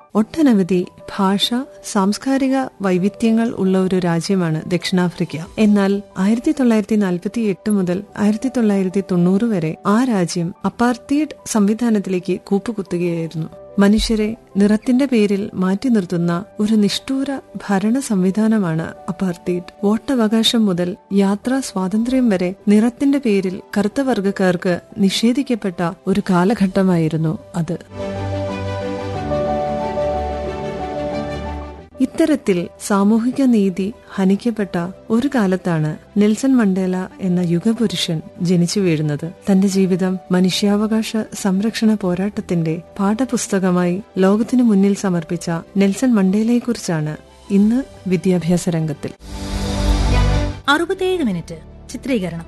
ഒട്ടനവധി ഭാഷ സാംസ്കാരിക വൈവിധ്യങ്ങൾ ഉള്ള ഒരു രാജ്യമാണ് ദക്ഷിണാഫ്രിക്ക എന്നാൽ ആയിരത്തി തൊള്ളായിരത്തി നാൽപ്പത്തി എട്ട് മുതൽ ആയിരത്തി തൊള്ളായിരത്തി തൊണ്ണൂറ് വരെ ആ രാജ്യം അപ്പാർത്തീഡ് സംവിധാനത്തിലേക്ക് കൂപ്പുകുത്തുകയായിരുന്നു മനുഷ്യരെ നിറത്തിന്റെ പേരിൽ മാറ്റി നിർത്തുന്ന ഒരു നിഷ്ഠൂര ഭരണ സംവിധാനമാണ് അപ്പാർത്തീഡ് വോട്ടവകാശം മുതൽ യാത്രാ സ്വാതന്ത്ര്യം വരെ നിറത്തിന്റെ പേരിൽ കറുത്ത വർഗക്കാർക്ക് നിഷേധിക്കപ്പെട്ട ഒരു കാലഘട്ടമായിരുന്നു അത് ഇത്തരത്തിൽ സാമൂഹിക നീതി ഹനിക്കപ്പെട്ട ഒരു കാലത്താണ് നെൽസൺ മണ്ടേല എന്ന യുഗപുരുഷൻ ജനിച്ചു വീഴുന്നത് തന്റെ ജീവിതം മനുഷ്യാവകാശ സംരക്ഷണ പോരാട്ടത്തിന്റെ പാഠപുസ്തകമായി ലോകത്തിനു മുന്നിൽ സമർപ്പിച്ച നെൽസൺ മണ്ടേലയെക്കുറിച്ചാണ് ഇന്ന് വിദ്യാഭ്യാസ രംഗത്തിൽ അറുപത്തേഴ് മിനിറ്റ് ചിത്രീകരണം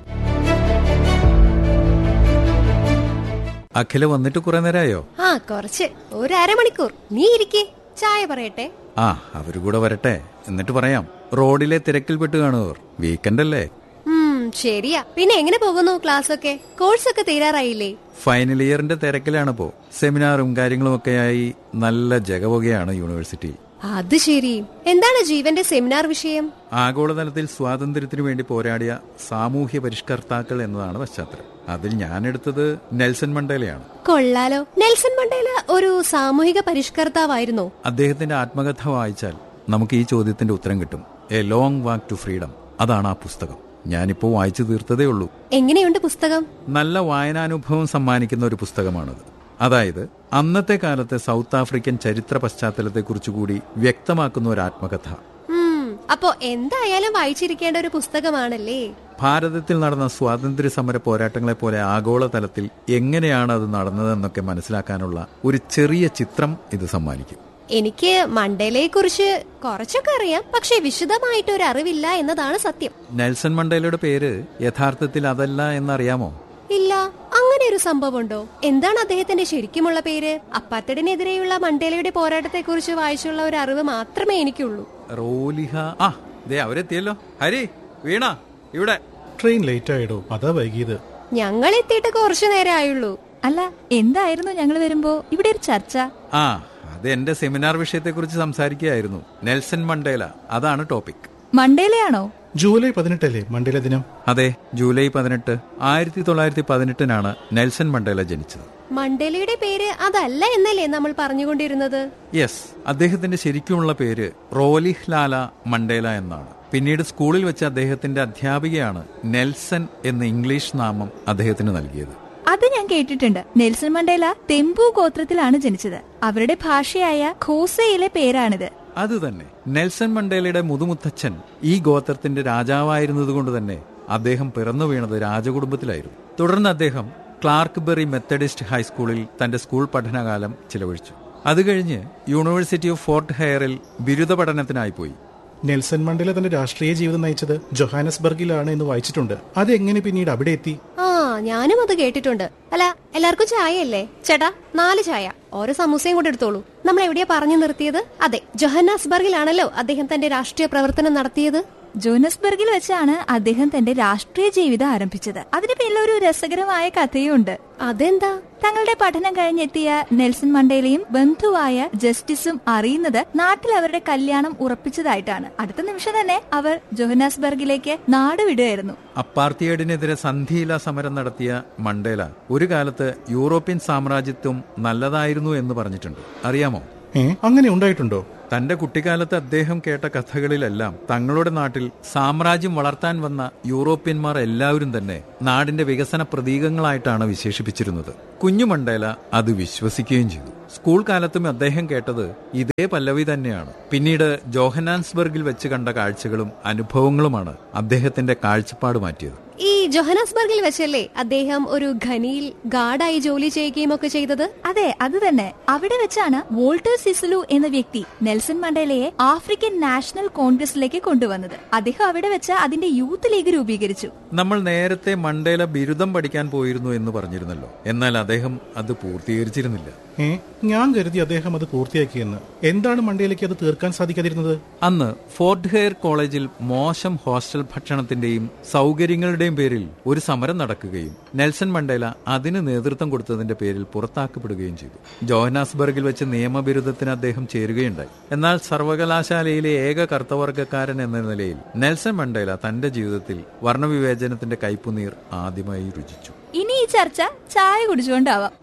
അഖില വന്നിട്ട് കുറെ നേരമായോ ആ കുറച്ച് ഒരു അരമണിക്കൂർ നീ ഇരിക്കേ ചായ പറയട്ടെ ആ അവര് കൂടെ വരട്ടെ എന്നിട്ട് പറയാം റോഡിലെ തിരക്കിൽപ്പെട്ട് കാണുവർ വീക്കെൻഡ് അല്ലേ ഉം ശരിയാ പിന്നെ എങ്ങനെ പോകുന്നു ക്ലാസ് ഒക്കെ കോഴ്സ് ഒക്കെ തീരാറായില്ലേ ഫൈനൽ ഇയറിന്റെ തിരക്കിലാണിപ്പോ സെമിനാറും കാര്യങ്ങളും ഒക്കെയായി നല്ല ജഗപുകയാണ് യൂണിവേഴ്സിറ്റി അത് ശരി എന്താണ് ജീവന്റെ സെമിനാർ വിഷയം ആഗോളതലത്തിൽ സ്വാതന്ത്ര്യത്തിനു വേണ്ടി പോരാടിയ സാമൂഹ്യ പരിഷ്കർത്താക്കൾ എന്നതാണ് പശ്ചാത്തലം അതിൽ ഞാൻ എടുത്തത് നെൽസൺ മണ്ടേലയാണ് കൊള്ളാലോ നെൽസൺ മണ്ടേല ഒരു സാമൂഹിക പരിഷ്കർത്താവായിരുന്നോ അദ്ദേഹത്തിന്റെ ആത്മകഥ വായിച്ചാൽ നമുക്ക് ഈ ചോദ്യത്തിന്റെ ഉത്തരം കിട്ടും a long walk to freedom അതാണ് ആ പുസ്തകം ഞാനിപ്പോ വായിച്ചു തീർത്തതേ ഉള്ളൂ എങ്ങനെയുണ്ട് പുസ്തകം നല്ല വായനാനുഭവം സമ്മാനിക്കുന്ന ഒരു പുസ്തകമാണത് അതായത് അന്നത്തെ കാലത്തെ സൗത്ത് ആഫ്രിക്കൻ ചരിത്ര പശ്ചാത്തലത്തെക്കുറിച്ച് കൂടി വ്യക്തമാക്കുന്ന ഒരു ആത്മകഥ ഉം അപ്പോ എന്തായാലും വായിച്ചിരിക്കേണ്ട ഒരു പുസ്തകമാണല്ലേ ഭാരതത്തിൽ നടന്ന സ്വാതന്ത്ര്യ സമര പോരാട്ടങ്ങളെ പോലെ ആഗോളതലത്തിൽ എങ്ങനെയാണ് അത് നടന്നതെന്നൊക്കെ മനസ്സിലാക്കാനുള്ള ഒരു ചെറിയ ചിത്രം ഇത് സമ്മാനിക്കും എനിക്ക് മണ്ടേലയെ കുറിച്ച് കുറച്ചൊക്കെ അറിയാം പക്ഷെ വിശദമായിട്ട് ഒരു അറിവില്ല എന്നതാണ് സത്യം നെൽസൺ മണ്ടേലയുടെ പേര് യഥാർത്ഥത്തിൽ അതല്ല എന്നറിയാമോ ഇല്ല അങ്ങനെ ഒരു സംഭവമുണ്ടോ എന്താണ് അദ്ദേഹത്തിന്റെ ശരിക്കുമുള്ള പേര് അപ്പാത്തടിനെതിരെയുള്ള മണ്ടേലയുടെ പോരാട്ടത്തെ കുറിച്ച് വായിച്ചുള്ള ഒരു അറിവ് മാത്രമേ എനിക്കുള്ളൂ റോലിഹ ആ ദേ അവരെത്തിയല്ലോ ഹരി വീണ ഇവിടെ ട്രെയിൻ ലേറ്റ് ആയിടോ അതാ വൈകിയത് ഞങ്ങൾ എത്തിയിട്ട് കുറച്ചു നേരം ആയുള്ളൂ അല്ല എന്തായിരുന്നു ഞങ്ങൾ വരുമ്പോ ഇവിടെ ഒരു ചർച്ച ആ അത് എന്റെ സെമിനാർ വിഷയത്തെക്കുറിച്ച് സംസാരിക്കുകയായിരുന്നു നെൽസൺ മണ്ടേല അതാണ് ടോപ്പിക് മണ്ടേലയാണോ ജൂലൈ പതിനെട്ടല്ലേ മണ്ടേല ദിനം അതെ ജൂലൈ പതിനെട്ട് ആയിരത്തി തൊള്ളായിരത്തി പതിനെട്ടിനാണ് നെൽസൺ മണ്ടേല ജനിച്ചത് മണ്ടേലയുടെ പേര് അതല്ല എന്നല്ലേ നമ്മൾ പറഞ്ഞുകൊണ്ടിരുന്നത് യെസ് അദ്ദേഹത്തിന്റെ ശരിക്കുമുള്ള പേര് റോലിഹ് ലാല മണ്ടേല എന്നാണ് പിന്നീട് സ്കൂളിൽ വെച്ച് അദ്ദേഹത്തിന്റെ അധ്യാപികയാണ് നെൽസൺ എന്ന ഇംഗ്ലീഷ് നാമം അദ്ദേഹത്തിന് നൽകിയത് അത് ഞാൻ കേട്ടിട്ടുണ്ട് നെൽസൺ മണ്ടേല തെമ്പു ഗോത്രത്തിലാണ് ജനിച്ചത് അവരുടെ ഭാഷയായ ഖോസയിലെ പേരാണിത് അത് തന്നെ നെൽസൺ മണ്ടേലയുടെ മുതുമുത്തച്ഛൻ ഈ ഗോത്രത്തിന്റെ രാജാവായിരുന്നതുകൊണ്ട് തന്നെ അദ്ദേഹം പിറന്നു വീണത് രാജകുടുംബത്തിലായിരുന്നു തുടർന്ന് അദ്ദേഹം ക്ലാർക്ക് ബെറി മെത്തഡിസ്റ്റ് ഹൈസ്കൂളിൽ തന്റെ സ്കൂൾ പഠനകാലം ചിലവഴിച്ചു അത് കഴിഞ്ഞ് യൂണിവേഴ്സിറ്റി ഓഫ് ഫോർട്ട് ഹെയറിൽ ബിരുദ പഠനത്തിനായി പോയി നെൽസൺ മണ്ടേല തന്റെ രാഷ്ട്രീയ ജീവിതം നയിച്ചത് ജൊഹാനസ്ബർഗിലാണ് എന്ന് വായിച്ചിട്ടുണ്ട് അതെങ്ങനെ പിന്നീട് അവിടെ എത്തി ആ ഞാനും അത് കേട്ടിട്ടുണ്ട് അല്ല എല്ലാവർക്കും ചായയല്ലേ ചേട്ടാ നാല് ചായ ഓരോ സമൂസയും കൂടെ എടുത്തോളൂ നമ്മൾ എവിടെയാ പറഞ്ഞു നിർത്തിയത് അതെ ജൊഹന്നാസ്ബർഗിലാണല്ലോ അദ്ദേഹം തന്റെ രാഷ്ട്രീയ പ്രവർത്തനം നടത്തിയത് ജോനസ്ബർഗിൽ വെച്ചാണ് അദ്ദേഹം തന്റെ രാഷ്ട്രീയ ജീവിതം ആരംഭിച്ചത് അതിന് പിന്നിൽ ഒരു രസകരമായ കഥയുണ്ട് അതെന്താ തങ്ങളുടെ പഠനം കഴിഞ്ഞെത്തിയ നെൽസൺ മണ്ടേലയും ബന്ധുവായ ജസ്റ്റിസും അറിയുന്നത് നാട്ടിൽ അവരുടെ കല്യാണം ഉറപ്പിച്ചതായിട്ടാണ് അടുത്ത നിമിഷം തന്നെ അവർ ജോഹനാസ്ബർഗിലേക്ക് നാടുവിടുകയായിരുന്നു അപ്പാർത്തിയേഡിനെതിരെ സന്ധിയില സമരം നടത്തിയ മണ്ടേല ഒരു കാലത്ത് യൂറോപ്യൻ സാമ്രാജ്യത്വം നല്ലതായിരുന്നു എന്ന് പറഞ്ഞിട്ടുണ്ട് അറിയാമോ ഏ അങ്ങനെ ഉണ്ടായിട്ടുണ്ടോ തന്റെ കുട്ടിക്കാലത്ത് അദ്ദേഹം കേട്ട കഥകളിലെല്ലാം തങ്ങളുടെ നാട്ടിൽ സാമ്രാജ്യം വളർത്താൻ വന്ന യൂറോപ്യന്മാർ എല്ലാവരും തന്നെ നാടിന്റെ വികസന പ്രതീകങ്ങളായിട്ടാണ് വിശേഷിപ്പിച്ചിരുന്നത് കുഞ്ഞു മണ്ടേല അത് വിശ്വസിക്കുകയും ചെയ്തു സ്കൂൾ കാലത്തും അദ്ദേഹം കേട്ടത് ഇതേ പല്ലവി തന്നെയാണ് പിന്നീട് ജോഹനാൻസ്ബർഗിൽ വെച്ച് കണ്ട കാഴ്ചകളും അനുഭവങ്ങളുമാണ് അദ്ദേഹത്തിന്റെ കാഴ്ചപ്പാട് മാറ്റിയത് ഈ ജൊഹനാസ്ബർഗിൽ വെച്ചല്ലേ അദ്ദേഹം ഒരു ഖനിയിൽ ഗാർഡായി ജോലി ചെയ്യുകയും ഒക്കെ ചെയ്തത് അതെ അത് തന്നെ അവിടെ വെച്ചാണ് വോൾട്ടർ സിസുലു എന്ന വ്യക്തി നെൽസൺ മണ്ടേലയെ ആഫ്രിക്കൻ നാഷണൽ കോൺഗ്രസിലേക്ക് കൊണ്ടുവന്നത് അദ്ദേഹം അവിടെ വെച്ച് അതിന്റെ യൂത്ത് ലീഗ് രൂപീകരിച്ചു നമ്മൾ നേരത്തെ മണ്ടേല ബിരുദം പഠിക്കാൻ പോയിരുന്നു എന്ന് പറഞ്ഞിരുന്നല്ലോ എന്നാൽ അദ്ദേഹം അത് പൂർത്തീകരിച്ചിരുന്നില്ല ഏ ഞാൻ കരുതി അദ്ദേഹം അത് പൂർത്തിയാക്കിയെന്ന് എന്താണ് മണ്ടയിലേക്ക് അത് തീർക്കാൻ സാധിക്കാതിരുന്നത് അന്ന് ഫോർട്ട് ഹെയർ കോളേജിൽ മോശം ഹോസ്റ്റൽ ഭക്ഷണത്തിന്റെയും സൗകര്യങ്ങളുടെയും പേരിൽ ഒടുവിൽ ഒരു സമരം നടക്കുകയും നെൽസൺ മണ്ടേല അതിന് നേതൃത്വം കൊടുത്തതിന്റെ പേരിൽ പുറത്താക്കപ്പെടുകയും ചെയ്തു ജോഹനാസ്ബർഗിൽ വെച്ച് നിയമബിരുദത്തിന് അദ്ദേഹം ചേരുകയുണ്ടായി എന്നാൽ സർവകലാശാലയിലെ ഏക കർത്തവർഗക്കാരൻ എന്ന നിലയിൽ നെൽസൺ മണ്ടേല തന്റെ ജീവിതത്തിൽ വർണ്ണവിവേചനത്തിന്റെ കയ്പുനീർ ആദ്യമായി രുചിച്ചു ഇനി ഈ ചർച്ച ചായ കുടിച്ചുകൊണ്ടാവാം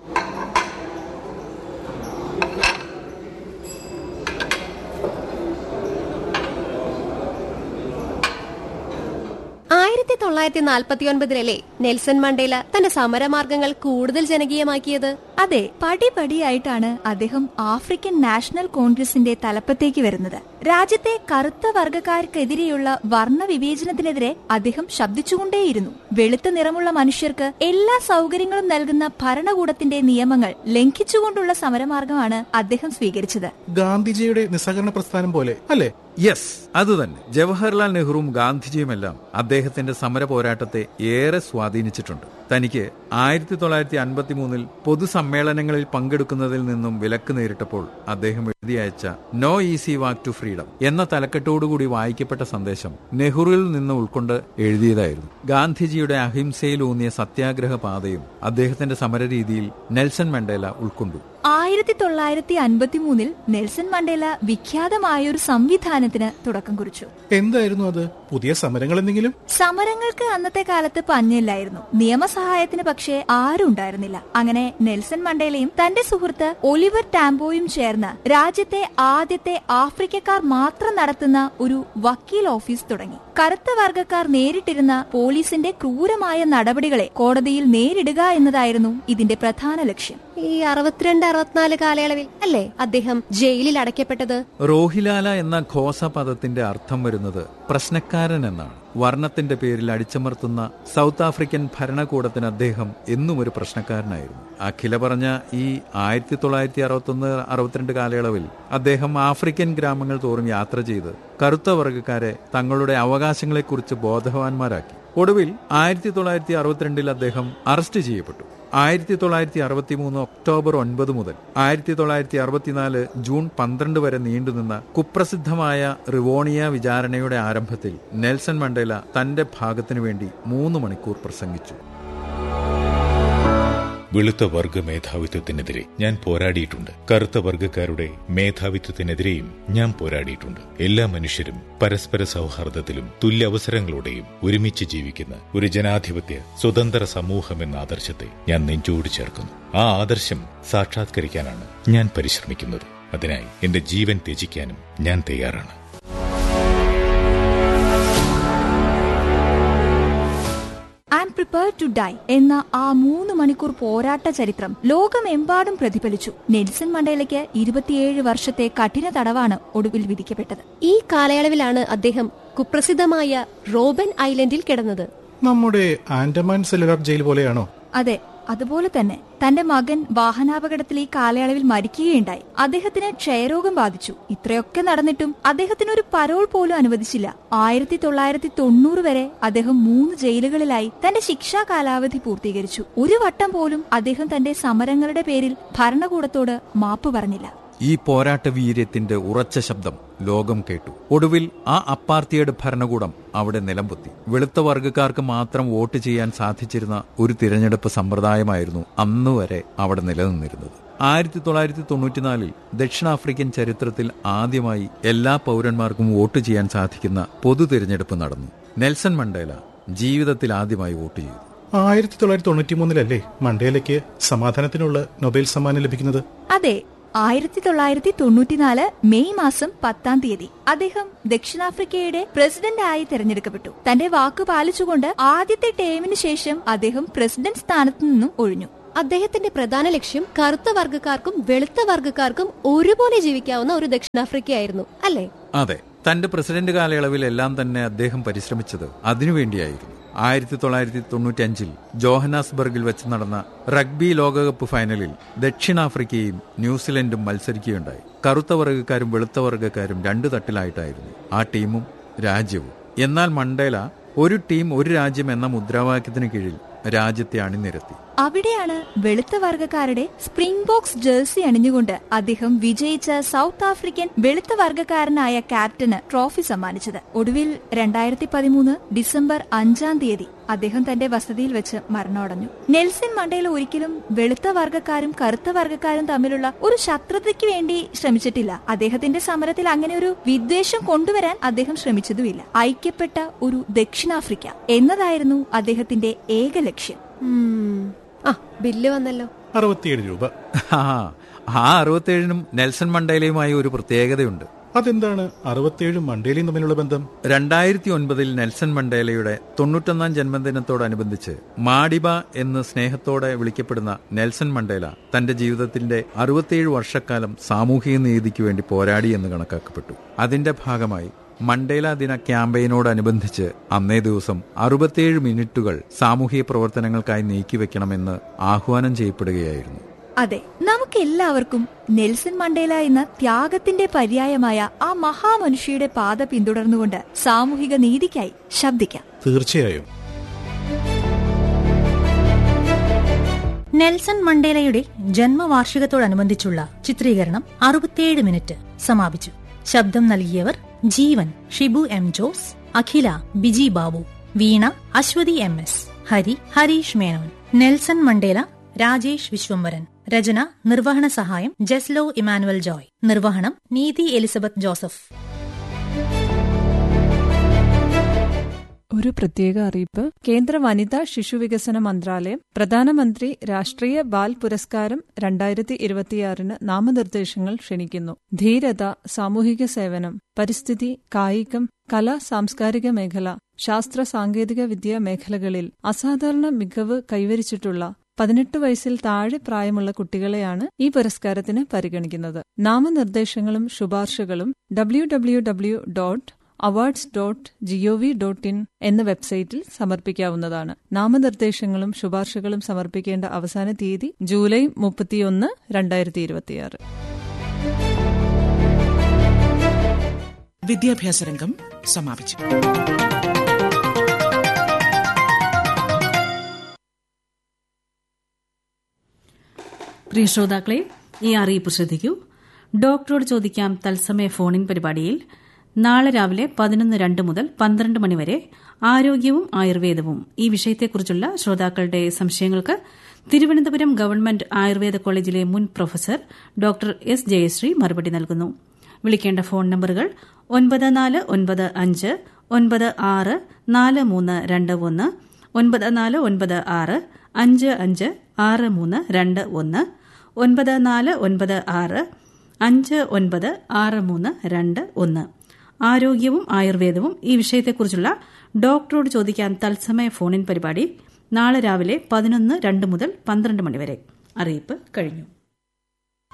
ആയിരത്തി തൊള്ളായിരത്തി നാൽപ്പത്തി ഒൻപതിലല്ലേ നെൽസൺ മണ്ടേല തന്റെ സമരമാർഗങ്ങൾ കൂടുതൽ ജനകീയമാക്കിയത് അതെ പടിപടിയായിട്ടാണ് അദ്ദേഹം ആഫ്രിക്കൻ നാഷണൽ കോൺഗ്രസിന്റെ തലപ്പത്തേക്ക് വരുന്നത് രാജ്യത്തെ കറുത്ത വർഗക്കാർക്കെതിരെയുള്ള വർണ്ണ വിവേചനത്തിനെതിരെ അദ്ദേഹം ശബ്ദിച്ചുകൊണ്ടേയിരുന്നു വെളുത്ത നിറമുള്ള മനുഷ്യർക്ക് എല്ലാ സൗകര്യങ്ങളും നൽകുന്ന ഭരണകൂടത്തിന്റെ നിയമങ്ങൾ ലംഘിച്ചുകൊണ്ടുള്ള സമരമാർഗമാണ് അദ്ദേഹം സ്വീകരിച്ചത് ഗാന്ധിജിയുടെ നിസ്സഹകരണ പ്രസ്ഥാനം പോലെ അല്ലേ യെസ് അതുതന്നെ ജവഹർലാൽ നെഹ്റുവും ഗാന്ധിജിയുമെല്ലാം അദ്ദേഹത്തിന്റെ സമര പോരാട്ടത്തെ ഏറെ സ്വാധീനിച്ചിട്ടുണ്ട് തനിക്ക് ആയിരത്തി തൊള്ളായിരത്തി അൻപത്തി മൂന്നിൽ പൊതുസമ്മേളനങ്ങളിൽ പങ്കെടുക്കുന്നതിൽ നിന്നും വിലക്ക് നേരിട്ടപ്പോൾ അദ്ദേഹം എഴുതി അയച്ച no easy walk to freedom എന്ന തലക്കെട്ടോടുകൂടി വായിക്കപ്പെട്ട സന്ദേശം നെഹ്റുവിൽ നിന്ന് ഉൾക്കൊണ്ട് എഴുതിയതായിരുന്നു ഗാന്ധിജിയുടെ അഹിംസയിലൂന്നിയ സത്യാഗ്രഹ പാതയും അദ്ദേഹത്തിന്റെ സമരരീതിയിൽ നെൽസൺ മണ്ടേല ഉൾക്കൊണ്ടു ആയിരത്തി തൊള്ളായിരത്തി അൻപത്തിമൂന്നിൽ നെൽസൺ മണ്ടേല വിഖ്യാതമായ ഒരു സംവിധാനത്തിന് തുടക്കം കുറിച്ചു എന്തായിരുന്നു അത് പുതിയ സമരങ്ങൾ എന്തെങ്കിലും സമരങ്ങൾക്ക് അന്നത്തെ കാലത്ത് പഞ്ഞില്ലായിരുന്നു നിയമസഹായത്തിന് പക്ഷേ ആരും ഉണ്ടായിരുന്നില്ല അങ്ങനെ നെൽസൺ മണ്ടേലയും തന്റെ സുഹൃത്ത് ഒലിവർ ടാംബോയും ചേർന്ന് രാജ്യത്തെ ആദ്യത്തെ ആഫ്രിക്കക്കാർ മാത്രം നടത്തുന്ന ഒരു വക്കീൽ ഓഫീസ് തുടങ്ങി കറുത്ത വർഗക്കാർ നേരിട്ടിരുന്ന പോലീസിന്റെ ക്രൂരമായ നടപടികളെ കോടതിയിൽ നേരിടുക എന്നതായിരുന്നു ഇതിന്റെ പ്രധാന ലക്ഷ്യം ഈ അറുപത്തിരണ്ട് അറുപത്തിനാല് കാലയളവിൽ അല്ലേ അദ്ദേഹം ജയിലിൽ അടയ്ക്കപ്പെട്ടത് റോഹിലാല എന്ന ഘോസ പദത്തിന്റെ അർത്ഥം വരുന്നത് പ്രശ്നക്കാരൻ എന്നാണ് വർണ്ണത്തിന്റെ പേരിൽ അടിച്ചമർത്തുന്ന സൗത്ത് ആഫ്രിക്കൻ ഭരണകൂടത്തിന് അദ്ദേഹം എന്നും ഒരു പ്രശ്നക്കാരനായിരുന്നു അഖില പറഞ്ഞ ഈ ആയിരത്തി തൊള്ളായിരത്തി അറുപത്തൊന്ന് അറുപത്തിരണ്ട് കാലയളവിൽ അദ്ദേഹം ആഫ്രിക്കൻ ഗ്രാമങ്ങൾ തോറും യാത്ര ചെയ്ത് കറുത്ത വർഗ്ഗക്കാരെ തങ്ങളുടെ അവകാശങ്ങളെക്കുറിച്ച് ബോധവാന്മാരാക്കി ഒടുവിൽ ആയിരത്തി തൊള്ളായിരത്തി അറുപത്തിരണ്ടിൽ അദ്ദേഹം അറസ്റ്റ് ചെയ്യപ്പെട്ടു ആയിരത്തി തൊള്ളായിരത്തി അറുപത്തി മൂന്ന് ഒക്ടോബർ ഒൻപത് മുതൽ ആയിരത്തി തൊള്ളായിരത്തി അറുപത്തിനാല് ജൂൺ പന്ത്രണ്ട് വരെ നീണ്ടുനിന്ന കുപ്രസിദ്ധമായ റിവോണിയ വിചാരണയുടെ ആരംഭത്തിൽ നെൽസൺ മണ്ടേല തന്റെ ഭാഗത്തിനു വേണ്ടി മൂന്ന് മണിക്കൂർ പ്രസംഗിച്ചു വെളുത്ത വർഗ മേധാവിത്വത്തിനെതിരെ ഞാൻ പോരാടിയിട്ടുണ്ട് കറുത്ത വർഗക്കാരുടെ മേധാവിത്വത്തിനെതിരെയും ഞാൻ പോരാടിയിട്ടുണ്ട് എല്ലാ മനുഷ്യരും പരസ്പര സൗഹാർദ്ദത്തിലും തുല്യ അവസരങ്ങളോടെയും ഒരുമിച്ച് ജീവിക്കുന്ന ഒരു ജനാധിപത്യ സ്വതന്ത്ര സമൂഹം എന്ന ആദർശത്തെ ഞാൻ നെഞ്ചോട് ചേർക്കുന്നു ആ ആദർശം സാക്ഷാത്കരിക്കാനാണ് ഞാൻ പരിശ്രമിക്കുന്നത് അതിനായി എന്റെ ജീവൻ ത്യജിക്കാനും ഞാൻ തയ്യാറാണ് I am prepare to die എന്ന ആ മൂന്ന് മണിക്കൂർ പോരാട്ട ചരിത്രം ലോകമെമ്പാടും പ്രതിഫലിച്ചു നെൽസൺ മണ്ടേലയ്ക്ക് ഇരുപത്തിയേഴ് വർഷത്തെ കഠിന തടവാണ് ഒടുവിൽ വിധിക്കപ്പെട്ടത് ഈ കാലയളവിലാണ് അദ്ദേഹം കുപ്രസിദ്ധമായ റോബൻ ഐലൻഡിൽ കിടന്നത് നമ്മുടെ ആൻഡമാൻ സെല്ലുലാർ ജയിൽ പോലെയാണോ അതെ അതുപോലെ തന്നെ തന്റെ മകൻ വാഹനാപകടത്തിൽ ഈ കാലയളവിൽ മരിക്കുകയുണ്ടായി അദ്ദേഹത്തിന് ക്ഷയരോഗം ബാധിച്ചു ഇത്രയൊക്കെ നടന്നിട്ടും അദ്ദേഹത്തിന് ഒരു പരോൾ പോലും അനുവദിച്ചില്ല ആയിരത്തി തൊള്ളായിരത്തി തൊണ്ണൂറ് വരെ അദ്ദേഹം മൂന്ന് ജയിലുകളിലായി തന്റെ ശിക്ഷാ കാലാവധി പൂർത്തീകരിച്ചു ഒരു വട്ടം പോലും അദ്ദേഹം തന്റെ സമരങ്ങളുടെ പേരിൽ ഭരണകൂടത്തോട് മാപ്പ് പറഞ്ഞില്ല ഈ പോരാട്ട വീര്യത്തിന്റെ ഉറച്ച ശബ്ദം ലോകം കേട്ടു ഒടുവിൽ ആ അപ്പാർത്തിയുടെ ഭരണകൂടം അവിടെ നിലംപൊത്തി വെളുത്ത വർഗ്ഗക്കാർക്ക് മാത്രം വോട്ട് ചെയ്യാൻ സാധിച്ചിരുന്ന ഒരു തിരഞ്ഞെടുപ്പ് സമ്പ്രദായമായിരുന്നു അന്ന് വരെ അവിടെ നിലനിന്നിരുന്നത് ആയിരത്തി തൊള്ളായിരത്തി തൊണ്ണൂറ്റിനാലിൽ ദക്ഷിണാഫ്രിക്കൻ ചരിത്രത്തിൽ ആദ്യമായി എല്ലാ പൗരന്മാർക്കും വോട്ട് ചെയ്യാൻ സാധിക്കുന്ന പൊതു തിരഞ്ഞെടുപ്പ് നടന്നു നെൽസൺ മണ്ടേല ജീവിതത്തിൽ ആദ്യമായി വോട്ട് ചെയ്തു ആയിരത്തി തൊള്ളായിരത്തി തൊണ്ണൂറ്റി മൂന്നിലല്ലേ മണ്ടേലയ്ക്ക് സമാധാനത്തിനുള്ള നൊബേൽ സമ്മാനം ലഭിക്കുന്നത് അതെ ആയിരത്തി തൊള്ളായിരത്തി തൊണ്ണൂറ്റിനാല് മെയ് മാസം പത്താം തീയതി അദ്ദേഹം ദക്ഷിണാഫ്രിക്കയുടെ പ്രസിഡന്റായി തെരഞ്ഞെടുക്കപ്പെട്ടു തന്റെ വാക്ക് പാലിച്ചുകൊണ്ട് ആദ്യത്തെ ടേമിന് ശേഷം അദ്ദേഹം പ്രസിഡന്റ് സ്ഥാനത്തു നിന്നും ഒഴിഞ്ഞു അദ്ദേഹത്തിന്റെ പ്രധാന ലക്ഷ്യം കറുത്ത വർഗ്ഗക്കാർക്കും വെളുത്ത വർഗ്ഗക്കാർക്കും ഒരുപോലെ ജീവിക്കാവുന്ന ഒരു ദക്ഷിണാഫ്രിക്കയായിരുന്നു അല്ലേ അതെ തന്റെ പ്രസിഡന്റ് കാലയളവിൽ എല്ലാം തന്നെ അദ്ദേഹം പരിശ്രമിച്ചത് അതിനുവേണ്ടിയായിരുന്നു ആയിരത്തി തൊള്ളായിരത്തി തൊണ്ണൂറ്റി അഞ്ചിൽ ജോഹനാസ്ബർഗിൽ വെച്ച് നടന്ന റഗ്ബി ലോകകപ്പ് ഫൈനലിൽ ദക്ഷിണാഫ്രിക്കയും ന്യൂസിലൻഡും മത്സരിക്കുകയുണ്ടായി കറുത്ത വർഗ്ഗക്കാരും വെളുത്ത വർഗ്ഗക്കാരും രണ്ടു തട്ടിലായിട്ടായിരുന്നു ആ ടീമും രാജ്യവും എന്നാൽ മണ്ടേല ഒരു ടീം ഒരു രാജ്യം എന്ന മുദ്രാവാക്യത്തിന് കീഴിൽ രാജ്യത്തെ അണിനിരത്തി അവിടെയാണ് വെളുത്ത വർഗ്ഗക്കാരുടെ സ്പ്രിംഗ് ബോക്സ് ജേഴ്സി അണിഞ്ഞുകൊണ്ട് അദ്ദേഹം വിജയിച്ച സൗത്ത് ആഫ്രിക്കൻ വെളുത്ത വർഗ്ഗക്കാരനായ ക്യാപ്റ്റന് ട്രോഫി സമ്മാനിച്ചത് ഒടുവിൽ രണ്ടായിരത്തി പതിമൂന്ന് ഡിസംബർ അഞ്ചാം തീയതി അദ്ദേഹം തന്റെ വസതിയിൽ വെച്ച് മരണമടഞ്ഞു നെൽസൺ മണ്ടേല ഒരിക്കലും വെളുത്ത വർഗ്ഗക്കാരും കറുത്ത വർഗ്ഗക്കാരും തമ്മിലുള്ള ഒരു ശത്രുതയ്ക്ക് വേണ്ടി ശ്രമിച്ചിട്ടില്ല അദ്ദേഹത്തിന്റെ സമരത്തിൽ അങ്ങനെ ഒരു വിദ്വേഷം കൊണ്ടുവരാൻ അദ്ദേഹം ശ്രമിച്ചതുമില്ല ഐക്യപ്പെട്ട ഒരു ദക്ഷിണാഫ്രിക്ക എന്നതായിരുന്നു അദ്ദേഹത്തിന്റെ ഏക ലക്ഷ്യം ഉം. ആ ബില്ല് വന്നല്ലോ അറുപത്തിയേഴ് രൂപ ആ ആ അറുപത്തേഴിനും നെൽസൺ മണ്ടേലയുമായി ഒരു പ്രത്യേകതയുണ്ട് അതെന്താണ് അറുപത്തിയേഴും മണ്ടേലയും തമ്മിലുള്ള ബന്ധം രണ്ടായിരത്തി ഒൻപതിൽ നെൽസൺ മണ്ടേലയുടെ തൊണ്ണൂറ്റൊന്നാം ജന്മദിനത്തോടനുബന്ധിച്ച് മാഡിബ എന്ന് സ്നേഹത്തോടെ വിളിക്കപ്പെടുന്ന നെൽസൺ മണ്ടേല തന്റെ ജീവിതത്തിന്റെ അറുപത്തിയേഴ് വർഷക്കാലം സാമൂഹിക നീതിക്ക് വേണ്ടി പോരാടി എന്ന് കണക്കാക്കപ്പെട്ടു അതിന്റെ ഭാഗമായി മണ്ടേല ദിന ക്യാമ്പയിനോടനുബന്ധിച്ച് അന്നേ ദിവസം അറുപത്തിയേഴ് മിനിറ്റുകൾ സാമൂഹിക പ്രവർത്തനങ്ങൾക്കായി നീക്കിവെക്കണമെന്ന് ആഹ്വാനം ചെയ്യപ്പെടുകയായിരുന്നു അതെ നമുക്കെല്ലാവർക്കും നെൽസൺ മണ്ടേല എന്ന ത്യാഗത്തിന്റെ പര്യായമായ ആ മഹാമനുഷ്യയുടെ പാത പിന്തുടർന്നുകൊണ്ട് സാമൂഹിക നീതിക്കായി ശബ്ദിക്കാം തീർച്ചയായും നെൽസൺ മണ്ടേലയുടെ ജന്മവാർഷികത്തോടനുബന്ധിച്ചുള്ള ചിത്രീകരണം അറുപത്തിയേഴ് മിനിറ്റ് സമാപിച്ചു ശബ്ദം നൽകിയവർ Jeevan Shibu M Jose Akhila Biji Babu Veena Aswathy M S Hari Harish Menon Nelson Mandela Rajesh Viswambharan രചന നിർവഹണ സഹായം ജെസ്ലോ ഇമാനുവൽ ജോയ് നിർവഹണം നീതി എലിസബത്ത് ജോസഫ് ഒരു പ്രത്യേക അറിയിപ്പ് കേന്ദ്ര വനിതാ ശിശുവികസന മന്ത്രാലയം പ്രധാനമന്ത്രി രാഷ്ട്രീയ ബാൽ പുരസ്കാരം രണ്ടായിരത്തി ഇരുപത്തിയാറിന് നാമനിർദ്ദേശങ്ങൾ ക്ഷണിക്കുന്നു ധീരത സാമൂഹിക സേവനം പരിസ്ഥിതി കായികം കല സാംസ്കാരിക മേഖല ശാസ്ത്ര സാങ്കേതിക വിദ്യ മേഖലകളിൽ അസാധാരണ മികവ് കൈവരിച്ചിട്ടുള്ള പതിനെട്ട് വയസ്സിൽ താഴെ പ്രായമുള്ള കുട്ടികളെയാണ് ഈ പുരസ്കാരത്തിന് പരിഗണിക്കുന്നത് നാമനിർദ്ദേശങ്ങളും ശുപാർശകളും W W W dot awards dot GOV dot in എന്ന വെബ്സൈറ്റിൽ സമർപ്പിക്കാവുന്നതാണ് നാമനിർദ്ദേശങ്ങളും ശുപാർശകളും സമർപ്പിക്കേണ്ട അവസാന തീയതി ജൂലൈ മുപ്പത്തിയൊന്ന് രണ്ടായിരത്തി ഇരുപത്തിയാറ് വിദ്യാഭ്യാസ രംഗം സമാപിച്ചു പ്രിയ ശ്രോതാക്കളെ ഈ അറിയിപ്പ് ശ്രദ്ധിക്കൂ ഡോക്ടറോട് ചോദിക്കാം തത്സമയ ഫോണിൻ പരിപാടിയിൽ നാളെ രാവിലെ പതിനൊന്ന് രണ്ട് മുതൽ പന്ത്രണ്ട് മണിവരെ ആരോഗ്യവും ആയുർവേദവും ഈ വിഷയത്തെക്കുറിച്ചുള്ള ശ്രോതാക്കളുടെ സംശയങ്ങൾക്ക് തിരുവനന്തപുരം ഗവൺമെന്റ് ആയുർവേദ കോളേജിലെ മുൻ പ്രൊഫസർ ഡോക്ടർ എസ് ജയശ്രീ മറുപടി നൽകുന്നു വിളിക്കേണ്ട ഫോൺ നമ്പറുകൾ ഒൻപത് നാല് ഒൻപത് അഞ്ച് ഒൻപത് ആറ് നാല് മൂന്ന് രണ്ട് ഒന്ന് ഒൻപത് നാല് ഒൻപത് ആറ് അഞ്ച് അഞ്ച് ആറ് മൂന്ന് രണ്ട് ഒന്ന് ഒൻപത് നാല് ഒൻപത് ആറ് അഞ്ച് ഒൻപത് ആറ് മൂന്ന് രണ്ട് ഒന്ന് ആരോഗ്യവും ആയുർവേദവും ഈ വിഷയത്തെക്കുറിച്ചുള്ള ഡോക്ടറോട് ചോദിക്കാൻ തത്സമയ ഫോണിൻ പരിപാടി നാളെ രാവിലെ പതിനൊന്ന് രണ്ട് മുതൽ പന്ത്രണ്ട് മണിവരെ അറിയിപ്പ് കഴിഞ്ഞു